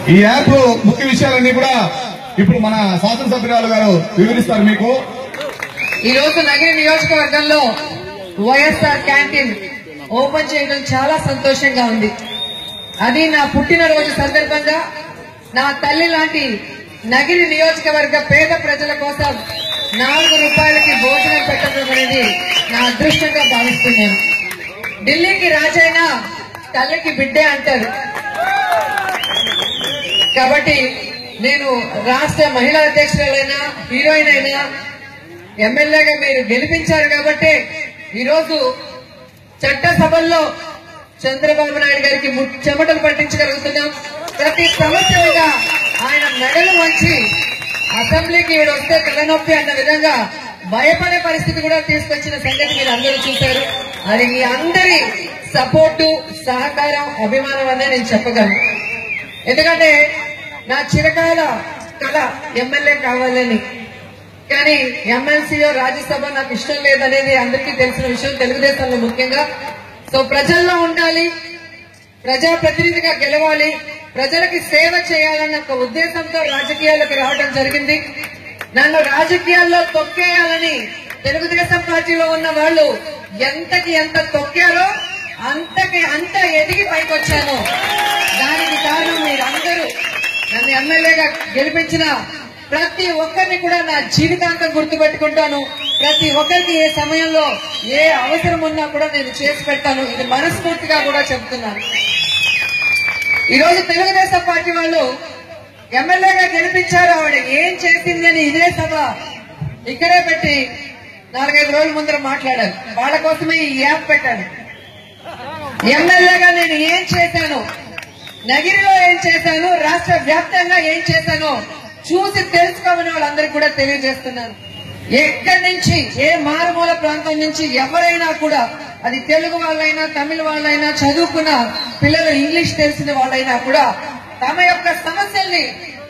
ఈ యాప్ ముఖ్య విషయాలన్నీ కూడా ఇప్పుడు మన శాసనసభ్యురాలు గారు వివరిస్తారు మీకు ఈ రోజు నగిరి నియోజకవర్గంలో వైఎస్ఆర్ క్యాంటీన్ ఓపెన్ చేయడం చాలా సంతోషంగా ఉంది అది నా పుట్టినరోజు సందర్భంగా నా తల్లి లాంటి నగిరి నియోజకవర్గ పేద ప్రజల కోసం నాలుగు రూపాయలకి భోజనం పెట్టడం అనేది నా అదృష్టంగా భావిస్తున్నాను ఢిల్లీకి రాజైనా తల్లికి బిడ్డే అంటారు కాబట్టి నేను రాష్ట్ర మహిళా అధ్యక్షురాలైనా హీరోయిన్ అయినా ఎమ్మెల్యేగా మీరు గెలిపించారు కాబట్టి ఈరోజు చట్టసభల్లో చంద్రబాబు నాయుడు గారికి ము- చెమటలు పట్టించగలుగుతున్నాం ప్రతి సమస్య మీద ఆయన మెడలు వంచి అసెంబ్లీకి ఈవిడ వస్తే తలనొప్పి అన్న విధంగా భయపడే పరిస్థితి కూడా తీసుకొచ్చిన సంగతి మీరు అందరూ చూశారు అది మీ అందరి సపోర్టు సహకారం అభిమానం అనే నేను చెప్పగలను ఎందుకంటే నా చిరకాల కళ ఎమ్మెల్యే కావాలని కానీ ఎమ్మెల్సీఓ రాజ్యసభ నాకు ఇష్టం లేదనేది అందరికీ తెలిసిన విషయం తెలుగుదేశంలో ముఖ్యంగా సో ప్రజల్లో ఉండాలి ప్రజా ప్రతినిధిగా గెలవాలి ప్రజలకి సేవ చేయాలన్న ఒక ఉద్దేశంతో రాజకీయాలకు రావడం జరిగింది నన్ను రాజకీయాల్లో తొక్కేయాలని తెలుగుదేశం పార్టీలో ఉన్న వాళ్ళు ఎంతకి ఎంత తొక్కారో అంతకి అంత ఎదిగి పైకొచ్చాను దానికి కారణం మీరందరూ నన్ను ఎమ్మెల్యేగా గెలిపించిన ప్రతి ఒక్కరిని కూడా నా జీవితాంతం గుర్తుపెట్టుకుంటాను ప్రతి ఒక్కరికి ఏ సమయంలో ఏ అవసరం ఉన్నా కూడా నేను చేసి పెడతాను ఇది మనస్ఫూర్తిగా కూడా చెప్తున్నాను ఈ రోజు తెలుగుదేశం పార్టీ వాళ్ళు ఎమ్మెల్యేగా గెలిపించారు ఆవిడ ఏం చేసింది అని ఇదే సభ ఇక్కడే పెట్టి నాలుగైదు రోజుల ముందర మాట్లాడారు వాళ్ళ కోసమే ఈ యాప్ పెట్టాను ఎమ్మెల్యేగా నేను ఏం చేశాను నగిరిలో ఏం చేశాను రాష్ట్ర వ్యాప్తంగా ఏం చేశానో చూసి తెలుసుకోమని వాళ్ళందరికీ కూడా తెలియజేస్తున్నాను ఎక్కడి నుంచి ఏ మారుమూల ప్రాంతం నుంచి ఎవరైనా కూడా అది తెలుగు వాళ్ళైనా తమిళ వాళ్ళైనా చదువుకున్న పిల్లలు ఇంగ్లీష్ తెలిసిన వాళ్ళైనా కూడా తమ యొక్క సమస్యల్ని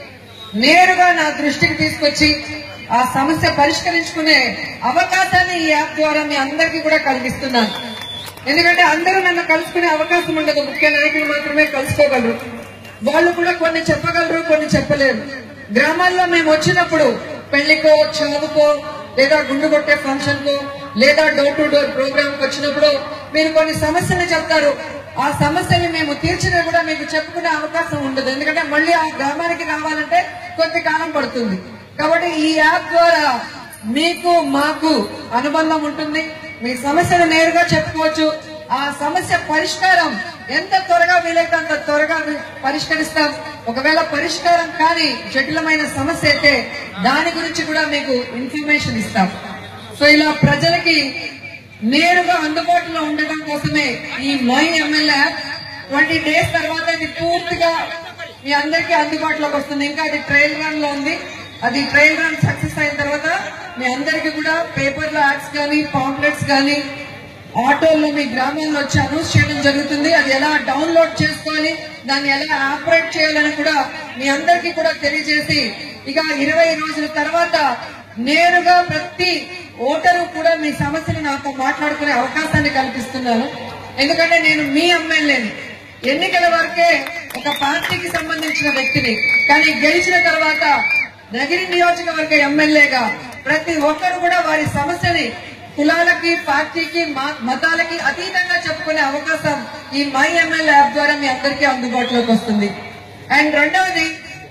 నేరుగా నా దృష్టికి తీసుకొచ్చి ఆ సమస్య పరిష్కరించుకునే అవకాశాన్ని ఈ యాప్ ద్వారా మీ అందరికీ కూడా కలిగిస్తున్నాను ఎందుకంటే అందరూ నన్ను కలుసుకునే అవకాశం ఉండదు ముఖ్య నాయకులు మాత్రమే కలుసుకోగలరు వాళ్ళు కూడా కొన్ని చెప్పగలరు కొన్ని చెప్పలేరు గ్రామాల్లో మేము వచ్చినప్పుడు పెళ్లికో చావుకో లేదా గుండు కొట్టే ఫంక్షన్ కో లేదా డోర్ టు డోర్ ప్రోగ్రామ్ కి వచ్చినప్పుడు మీరు కొన్ని సమస్యలు చెప్తారు ఆ సమస్యని మేము తీర్చినా కూడా మీకు చెప్పుకునే అవకాశం ఉండదు ఎందుకంటే మళ్ళీ ఆ గ్రామానికి రావాలంటే కొద్ది కాలం పడుతుంది కాబట్టి ఈ యాప్ ద్వారా మీకు మాకు అనుబంధం ఉంటుంది మీ సమస్యను నేరుగా చెప్పుకోవచ్చు ఆ సమస్య పరిష్కారం ఎంత త్వరగా వీలైతే అంత త్వరగా పరిష్కరిస్తాం ఒకవేళ పరిష్కారం కాని జటిలమైన సమస్య అయితే దాని గురించి కూడా మీకు ఇన్ఫర్మేషన్ ఇస్తాం సో ఇలా ప్రజలకి నేరుగా అందుబాటులో ఉండడం కోసమే ఈ మై ఎమ్మెల్యే ట్వంటీ డేస్ తర్వాత ఇది పూర్తిగా మీ అందరికీ అందుబాటులోకి వస్తుంది ఇంకా అది ట్రయల్ రన్ లో ఉంది అది ట్రయల్ రన్ సక్సెస్ అయిన తర్వాత మీ అందరికీ కూడా పేపర్ లో యాడ్స్ కానీ పాంప్లెట్స్ కానీ ఆటోల్లో మీ గ్రామాల్లో వచ్చి అనౌన్స్ చేయడం జరుగుతుంది అది ఎలా డౌన్లోడ్ చేసుకోవాలి దాన్ని ఎలా ఆపరేట్ చేయాలని కూడా మీ అందరికీ కూడా తెలియజేసి ఇక ఇరవై రోజుల తర్వాత నేరుగా ప్రతి ఓటరు కూడా మీ సమస్యను నాతో మాట్లాడుకునే అవకాశాన్ని కల్పిస్తున్నాను ఎందుకంటే నేను మీ ఎమ్మెల్యేని ఎన్నికల వరకే ఒక పార్టీకి సంబంధించిన వ్యక్తిని కానీ గెలిచిన తర్వాత నగిరి నియోజకవర్గ ఎమ్మెల్యేగా ప్రతి ఒక్కరు కూడా వారి సమస్యని కులాలకి పార్టీకి మా- మతాలకి అతీతంగా చెప్పుకునే అవకాశం ఈ మై ఎమ్మెల్యే యాప్ ద్వారా మీ అందరికీ అందుబాటులోకి వస్తుంది అండ్ రెండవది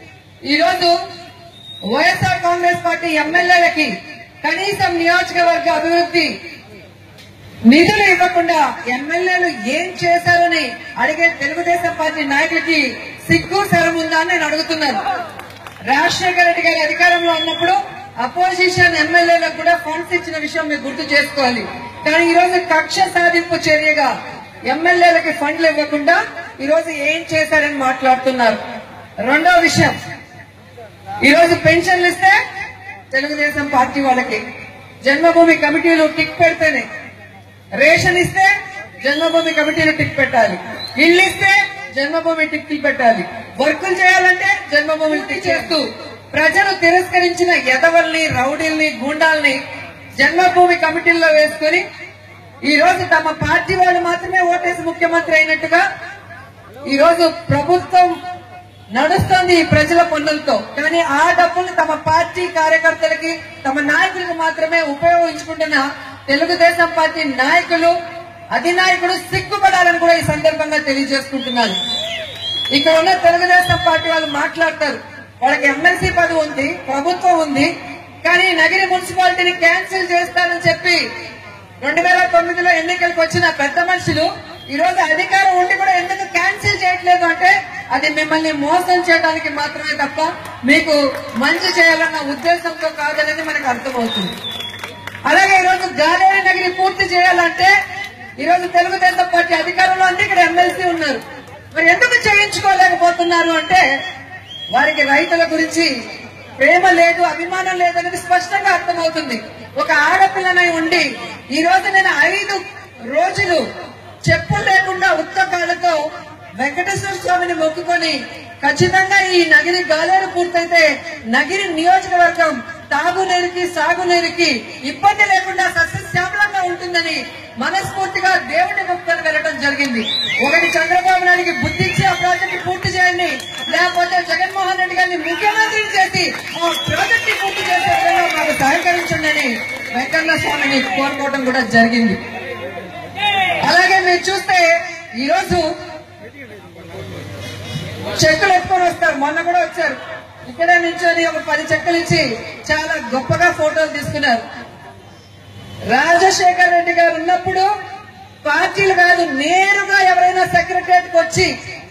ఈరోజు వైఎస్ఆర్ కాంగ్రెస్ పార్టీ ఎమ్మెల్యేలకి కనీసం నియోజకవర్గ అభివృద్ధి నిధులు ఇవ్వకుండా ఎమ్మెల్యేలు ఏం చేశారని అడిగే తెలుగుదేశం పార్టీ నాయకులకి సిగ్గు శరం ఉందా అని నేను అడుగుతున్నాను రాజశేఖర రెడ్డి గారి అధికారంలో ఉన్నప్పుడు అపోజిషన్ ఎమ్మెల్యేలకు కూడా ఫండ్స్ ఇచ్చిన విషయం మీరు గుర్తు చేసుకోవాలి కానీ ఈ రోజు కక్ష సాధింపు చర్యగా ఎమ్మెల్యేలకి ఫండ్లు ఇవ్వకుండా ఈ రోజు ఏం చేశారని మాట్లాడుతున్నారు రెండో విషయం ఈ రోజు పెన్షన్లు ఇస్తే తెలుగుదేశం పార్టీ వాళ్ళకి జన్మభూమి కమిటీలు టిక్ పెడితేనే రేషన్ ఇస్తే జన్మభూమి కమిటీలు టిక్ పెట్టాలి ఇల్లు ఇస్తే జన్మభూమి టిక్లు పెట్టాలి వర్కులు చేయాలంటే జన్మభూమిని టిక్ చేస్తూ ప్రజలు తిరస్కరించిన ఎదవల్ని రౌడీల్ని గూండాల్ని జన్మభూమి కమిటీల్లో వేసుకుని ఈ రోజు తమ పార్టీ వాళ్ళు మాత్రమే ఓటేసి ముఖ్యమంత్రి అయినట్టుగా ఈ రోజు ప్రభుత్వం నడుస్తుంది ఈ ప్రజల పన్నులతో కానీ ఆ డబ్బులు తమ పార్టీ కార్యకర్తలకి తమ నాయకులకు మాత్రమే ఉపయోగించుకుంటున్న తెలుగుదేశం పార్టీ నాయకులు అధినాయకుడు సిగ్గుపడాలని కూడా ఈ సందర్భంగా తెలియజేసుకుంటున్నాను ఇక్కడ ఉన్న తెలుగుదేశం పార్టీ వాళ్ళు మాట్లాడతారు వాళ్ళకి ఎమ్మెల్సీ పదవి ఉంది ప్రభుత్వం ఉంది కానీ నగిరి మున్సిపాలిటీని క్యాన్సిల్ చేస్తానని చెప్పి రెండు వేల తొమ్మిదిలో ఎన్నికలకు వచ్చిన పెద్ద మనుషులు ఈ రోజు అధికారం ఉండి కూడా ఎందుకు క్యాన్సిల్ చేయట్లేదు అంటే అది మిమ్మల్ని మోసం చేయడానికి మాత్రమే తప్ప మీకు మంచి చేయాలన్న ఉద్దేశంతో కాదనేది మనకు అర్థమవుతుంది అలాగే ఈరోజు గాలేరి నగరి పూర్తి చేయాలంటే ఈరోజు తెలుగుదేశం పార్టీ అధికారంలో ఉంది ఇక్కడ ఎమ్మెల్సీ ఉన్నారు మరి ఎందుకు చేయించుకోలేకపోతున్నారు అంటే వారికి రైతుల గురించి ప్రేమ లేదు అభిమానం లేదు అనేది స్పష్టంగా అర్థమవుతుంది ఒక ఆడపిల్లనై ఉండి ఈ రోజు నేను ఐదు రోజులు చెప్పులు లేకుండా ఉత్తకాలతో వెంకటేశ్వర స్వామిని మొక్కుకొని ఖచ్చితంగా ఈ నగిరి గాలేరు పూర్తయితే నగిరి నియోజకవర్గం తాగునీరుకి సాగునీరుకి ఇబ్బంది లేకుండా సస్యశ్యామలంగా ఉంటుందని మనస్ఫూర్తిగా దేవుడి మొక్కుకొని వెళ్ళడం జరిగింది ఒకటి చంద్రబాబు నాయుడికి బుద్ధి ఇచ్చి ఆ ప్రాజెక్ట్ పూర్తి చేయండి లేకపోతే జగన్మోహన్ రెడ్డి గారిని ముఖ్యమంత్రి చేసి ఆ ప్రాజెక్ట్ పూర్తి చేసే విధంగా మాకు సహకరించండి అని వెంకన్న స్వామిని కోరుకోవడం కూడా జరిగింది అలాగే మీరు చూస్తే ఈరోజు చెక్కులు ఎత్తుకొని వస్తారు మొన్న కూడా వచ్చారు ఇక్కడే నించొని ఒక పది చెక్కులు ఇచ్చి చాలా గొప్పగా ఫోటోలు తీసుకున్నారు రాజశేఖర్ రెడ్డి గారు ఉన్నప్పుడు పార్టీలు కాదు నేరుగా ఎవరైనా సెక్రటరియట్ వచ్చి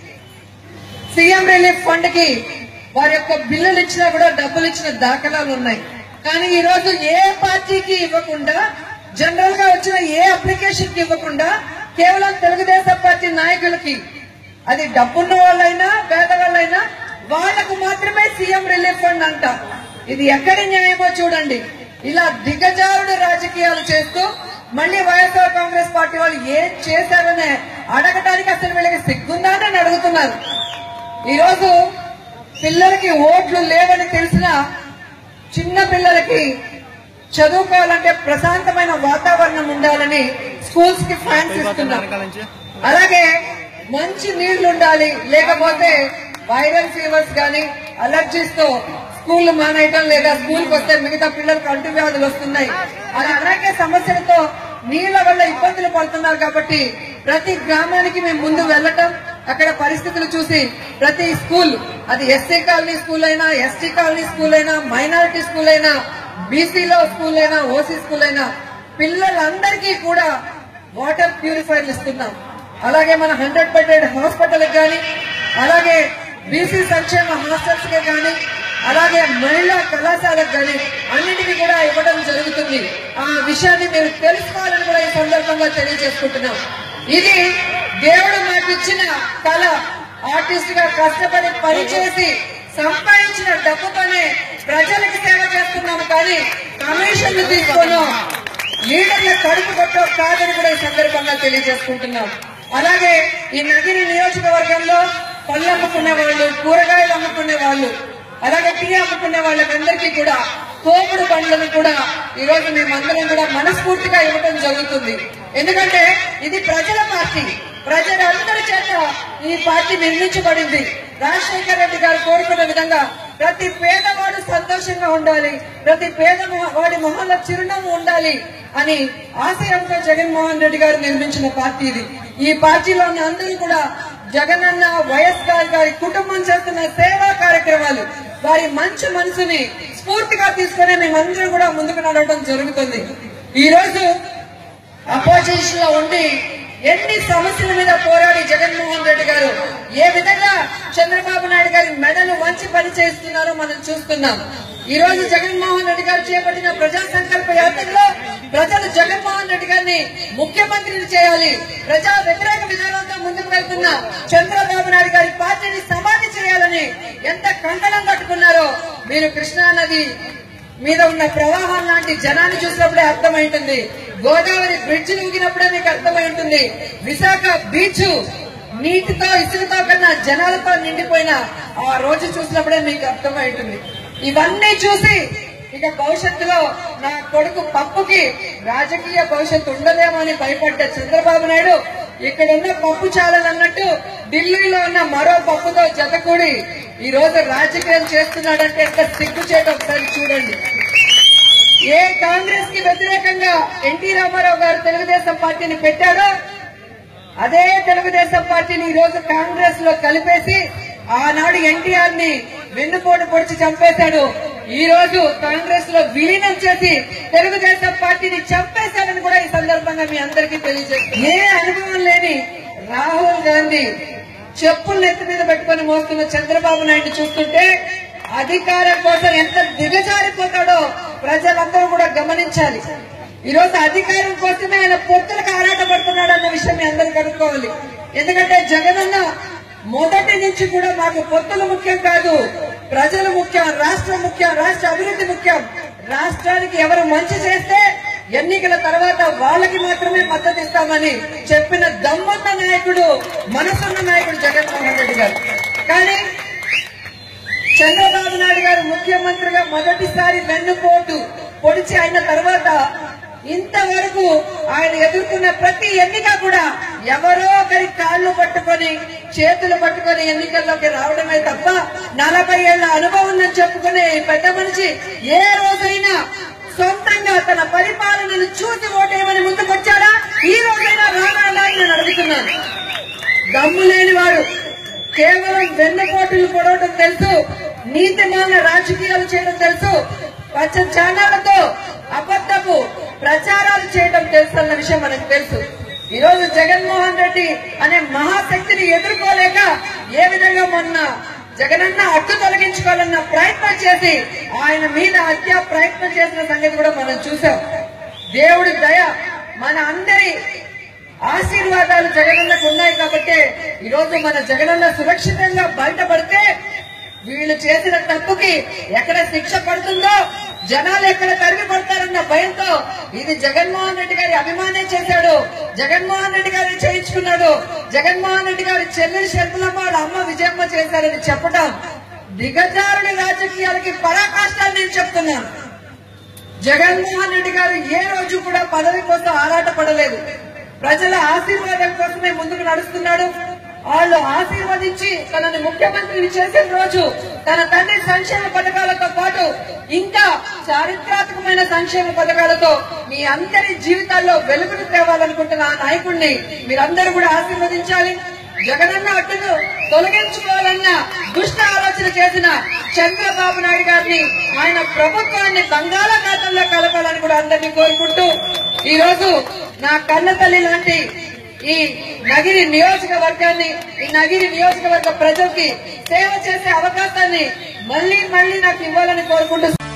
సీఎం రిలీఫ్ ఫండ్ కి వారి యొక్క బిల్లులు ఇచ్చినా కూడా డబ్బులు ఇచ్చిన దాఖలాలు ఉన్నాయి కానీ ఈ రోజు ఏ పార్టీకి ఇవ్వకుండా జనరల్ గా వచ్చిన ఏ అప్లికేషన్ కి ఇవ్వకుండా కేవలం తెలుగుదేశం పార్టీ నాయకులకి అది డబ్బున్న వాళ్ళైనా పేదవాళ్ళైనా వాళ్లకు మాత్రమే సీఎం రిలీఫ్ ఫండ్ అంట ఇది ఎక్కడి న్యాయమో చూడండి ఇలా దిగజారుడు రాజకీయాలు చేస్తూ మళ్ళీ వైఎస్ఆర్ కాంగ్రెస్ పార్టీ వాళ్ళు ఏం చేశారనే అడగటానికి అసలు వీళ్ళకి సిగ్గుందా అని అడుగుతున్నారు ఈ రోజు పిల్లలకి ఓట్లు లేవని తెలిసిన చిన్న పిల్లలకి చదువుకోవాలంటే ప్రశాంతమైన వాతావరణం ఉండాలని స్కూల్స్ కి ఫ్యాన్స్ ఇస్తున్నారు అలాగే మంచి నీళ్లు ఉండాలి లేకపోతే వైరల్ ఫీవర్స్ గాని అలర్జీస్ తో స్కూల్ మానేయటం లేదా స్కూల్ కి వస్తే మిగతా పిల్లలకు అంటువ్యాధులు వస్తున్నాయి అది అనేక సమస్యలతో నీళ్ల వల్ల ఇబ్బందులు పడుతున్నారు కాబట్టి ప్రతి గ్రామానికి మేము ముందు వెళ్ళటం అక్కడ పరిస్థితులు చూసి ప్రతి స్కూల్ అది ఎస్సీ కాలనీ స్కూల్ అయినా ఎస్టీ కాలనీ స్కూల్ అయినా మైనారిటీ స్కూల్ అయినా బీసీలో స్కూల్ అయినా ఓసీ స్కూల్ అయినా పిల్లలందరికీ కూడా వాటర్ ప్యూరిఫైర్లు ఇస్తున్నాం అలాగే మన హండ్రెడ్ బెడెడ్ హాస్పిటల్ కానీ అలాగే బీసీ సంక్షేమ హాస్టల్స్ కి కానీ అలాగే మహిళా కళాశాలకు కానీ అన్నిటికీ కూడా ఇవ్వడం జరుగుతుంది ఆ విషయాన్ని మీరు తెలుసుకోవాలని కూడా ఈ సందర్భంగా తెలియజేసుకుంటున్నాం ఇది దేవుడు మాకు ఇచ్చిన కళ ఆర్టిస్ట్ గా కష్టపడి పనిచేసి సంపాదించిన డబ్బుతోనే ప్రజలకు సేవ చేస్తున్నాము కానీ కమిషన్లు తీసుకోను లీడర్ల కడుపు కొట్టో కాదని కూడా ఈ సందర్భంగా తెలియజేసుకుంటున్నాం అలాగే ఈ నగిరి నియోజకవర్గంలో పళ్ళు అమ్ముకునే వాళ్ళు కూరగాయలు అమ్ముకునే వాళ్ళు అలాగే టీ అమ్ముకునే వాళ్ళకందరికీ కూడా తోపుడు బండ్లను కూడా ఈ రోజు మేమందరం కూడా మనస్ఫూర్తిగా ఇవ్వడం జరుగుతుంది ఎందుకంటే ఇది ప్రజల పార్టీ ప్రజలందరి చేత ఈ పార్టీ నిర్మించబడింది రాజశేఖర రెడ్డి గారు కోరుకున్న విధంగా ప్రతి పేదవాడు సంతోషంగా ఉండాలి ప్రతి పేద వాడి మొహంలో చిరునవ్వు ఉండాలి అని ఆశయంతో జగన్మోహన్ రెడ్డి గారు నిర్మించిన పార్టీ ఇది ఈ పార్టీలో ఉన్న అందరూ కూడా జగనన్న వైఎస్ గారి గారి కుటుంబం చేస్తున్న సేవా కార్యక్రమాలు వారి మంచి మనసుని స్ఫూర్తిగా తీసుకుని మేమందరం కూడా ముందుకు నడవడం జరుగుతుంది ఈ రోజు అపోజిషన్ లో ఉండి ఎన్ని సమస్యల మీద పోరాడి జగన్మోహన్ రెడ్డి గారు ఏ విధంగా చంద్రబాబు నాయుడు గారి మెడలు వంచి పని చేస్తున్నారో మనం చూస్తున్నాం ఈ రోజు జగన్మోహన్ రెడ్డి గారు చేపట్టిన ప్రజా సంకల్ప యాత్రలో ప్రజలు జగన్మోహన్ రెడ్డి గారిని ముఖ్యమంత్రిని చేయాలి ప్రజా వ్యతిరేక విధానంతో ముందుకు వెళ్తున్న చంద్రబాబు నాయుడు గారి పార్టీని సమాధి చేయాలని ఎంత కంకణం కట్టుకున్నారో మీరు కృష్ణా నది మీద ఉన్న ప్రవాహం లాంటి జనాన్ని చూసినప్పుడే అర్థమైంటుంది గోదావరి బ్రిడ్జ్ ఊగినప్పుడే మీకు అర్థమై ఉంటుంది విశాఖ బీచ్ నీటితో ఇసుకతో కన్నా జనాలతో నిండిపోయిన ఆ రోజు చూసినప్పుడే మీకు అర్థమై ఉంటుంది ఇవన్నీ చూసి ఇక భవిష్యత్తులో నా కొడుకు పప్పుకి రాజకీయ భవిష్యత్తు ఉండదేమో అని భయపడ్డ చంద్రబాబు నాయుడు ఇక్కడ ఉన్న పప్పు చాలని అన్నట్టు ఢిల్లీలో ఉన్న మరో పప్పుతో జతకూడి ఈ రోజు రాజకీయం చేస్తున్నాడంటే ఎంత సిగ్గు చేయడం ఒకసారి చూడండి ఏ కాంగ్రెస్ కి వ్యతిరేకంగా ఎన్టీ రామారావు గారు తెలుగుదేశం పార్టీని పెట్టారో అదే తెలుగుదేశం పార్టీని ఈ రోజు కాంగ్రెస్ లో కలిపేసి ఆనాడు ఎన్టీఆర్ ని వెన్నుపోటు పొడిచి చంపేశాడు ఈ రోజు కాంగ్రెస్ లో విలీనం చేసి తెలుగుదేశం పార్టీని చంపేశాడని కూడా ఈ సందర్భంగా మీ అందరికీ తెలియజేస్తుంది ఏ అనుభవం లేని రాహుల్ గాంధీ చెప్పులు నెత్తి మీద పెట్టుకొని మోస్తున్న చంద్రబాబు నాయుడు చూస్తుంటే అధికారం కోసం ఎంత దిగజారిపోతాడో ప్రజలందరూ కూడా గమనించాలి ఈ రోజు అధికారం కోసమే ఆయన పొత్తులకు ఆరాటపడుతున్నాడు అన్న విషయం మీ అందరూ కనుక్కోవాలి ఎందుకంటే జగనన్న మొదటి నుంచి కూడా మాకు పొత్తులు ముఖ్యం కాదు ప్రజలు ముఖ్యం రాష్ట్రం ముఖ్యం రాష్ట్ర అభివృద్ధి ముఖ్యం రాష్ట్రానికి ఎవరు మంచి చేస్తే ఎన్నికల తర్వాత వాళ్ళకి మాత్రమే మద్దతు ఇస్తామని చెప్పిన దమ్మున్న నాయకుడు మనసున్న నాయకుడు జగన్మోహన్ రెడ్డి గారు కానీ చంద్రబాబు నాయుడు గారు ముఖ్యమంత్రిగా మొదటిసారి వెన్నుపోటు పొడిచి అయిన తర్వాత ఇంతవరకు ఆయన ఎదుర్కొన్న ప్రతి ఎన్నిక కూడా ఎవరో ఒకరి కాళ్ళు పట్టుకొని చేతులు పట్టుకొని ఎన్నికల్లోకి రావడమే తప్ప నలభై ఏళ్ల అనుభవం ఉందని చెప్పుకునే ఈ పెద్ద మనిషి ఏ రోజైనా సొంతంగా తన పరిపాలనను చూసి ఓటేయమని ముందుకొచ్చారా ఈ రోజైనా రానా అని నేను అడుగుతున్నాను దమ్ము లేని వాడు కేవలం వెన్నుపోటులు పొడవటం తెలుసు నీతిమాల రాజకీయాలు చేయడం తెలుసు పచ్చ ఛానళ్లతో అబద్ధపు ప్రచారాలు చేయడం తెలుసు అన్న విషయం మనకు తెలుసు ఈ రోజు జగన్మోహన్ రెడ్డి అనే మహాశక్తిని ఎదుర్కోలేక ఏ విధంగా మొన్న జగనన్న అడ్డు తొలగించుకోవాలన్న ప్రయత్నం చేసి ఆయన మీద హత్యా ప్రయత్నం చేసిన సంగతి కూడా మనం చూసాం దేవుడి దయ మన అందరి ఆశీర్వాదాలు జగనన్నకు ఉన్నాయి కాబట్టి ఈ రోజు మన జగనన్న సురక్షితంగా బయటపడితే వీళ్ళు చేసిన తప్పుకి ఎక్కడ శిక్ష పడుతుందో జనాలు ఎక్కడ తరిమి పడతారన్న భయంతో ఇది జగన్మోహన్ రెడ్డి గారి అభిమానే చేశాడు జగన్మోహన్ రెడ్డి గారి చేయించుకున్నాడు జగన్మోహన్ రెడ్డి గారి చెల్లెలు శర్మలమ్మ వాళ్ళ అమ్మ విజయమ్మ చేశారని చెప్పడం దిగజారుడి రాజకీయాలకి పరాకాష్టాలు నేను చెప్తున్నాను జగన్మోహన్ రెడ్డి గారు ఏ రోజు కూడా పదవి కోసం ఆరాట పడలేదు ప్రజల ఆశీర్వాదం కోసమే ముందుకు నడుస్తున్నాడు వాళ్ళు ఆశీర్వదించి తనని ముఖ్యమంత్రిని చేసిన రోజు తన తండ్రి సంక్షేమ పథకాలతో పాటు ఇంకా చారిత్రాత్మకమైన సంక్షేమ పథకాలతో మీ అందరి జీవితాల్లో వెలుగును తేవాలనుకుంటున్న ఆ నాయకుడిని మీరందరూ కూడా ఆశీర్వదించాలి జగనన్న అడ్డును తొలగించుకోవాలన్న దుష్ట ఆలోచన చేసిన చంద్రబాబు నాయుడు గారిని ఆయన ప్రభుత్వాన్ని బంగాళాఖాతంలో కలపాలని కూడా అందరినీ కోరుకుంటూ ఈ రోజు నా కన్న తల్లి లాంటి ఈ నగిరి నియోజకవర్గాన్ని ఈ నగిరి నియోజకవర్గ ప్రజలకి సేవ చేసే అవకాశాన్ని మళ్ళీ మళ్ళీ నాకు ఇవ్వాలని కోరుకుంటూ